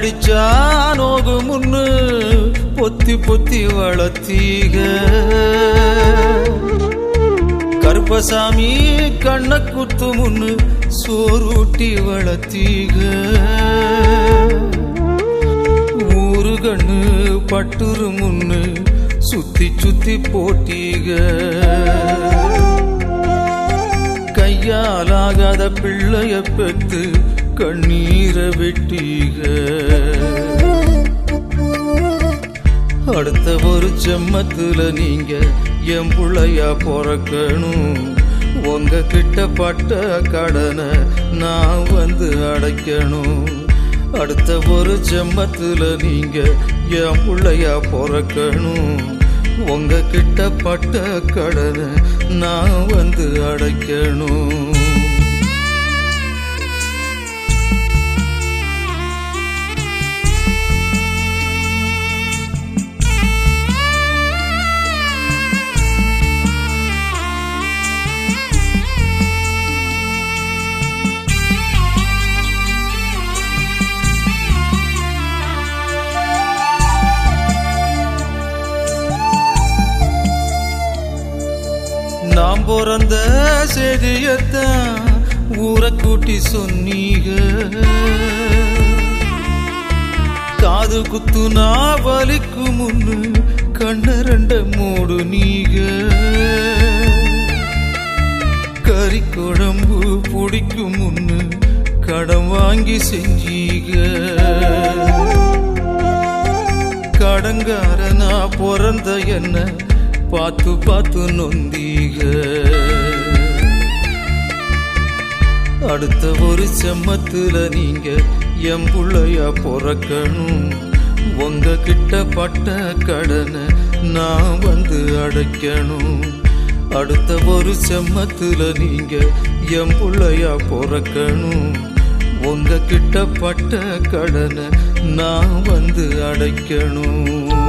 கடிச்சா நோகு முன்னு பொத்தி பொத்தி வளர்த்தீக கருப்பசாமி கண்ண குத்து முன்னு சோறூட்டி வளர்த்தீக ஊரு கண்ணு பட்டுரு முன்னு சுத்தி சுத்தி போட்டீக கையாலாகாத பிள்ளைய பெத்து கண்ணீரை வெட்டீக அடுத்த ஒரு செம்மத்துல நீங்க என் புள்ளையா பிறக்கணும் உங்க கிட்ட பட்ட கடனை நான் வந்து அடைக்கணும் அடுத்த ஒரு செம்மத்துல நீங்க என் புள்ளையா பிறக்கணும் உங்க கிட்ட பட்ட கடனை நான் வந்து அடைக்கணும் நாம் பிறந்த செய்தியத்தான் ஊரை கூட்டி சொன்னீக காது குத்து நான் வலிக்கு முன்னு கண்ண ரெண்ட மூடு நீக கறி குழம்பு பிடிக்கும் முன்னு கடன் வாங்கி செஞ்சீக கடங்காரனா பிறந்த என்ன பார்த்து பார்த்து நொந்தீக அடுத்த ஒரு செம்மத்துல நீங்க என் புள்ளையா பிறக்கணும் உங்க கிட்ட பட்ட கடனை நான் வந்து அடைக்கணும் அடுத்த ஒரு செம்மத்துல நீங்க என் புள்ளையா பிறக்கணும் உங்க கிட்ட பட்ட கடனை நான் வந்து அடைக்கணும்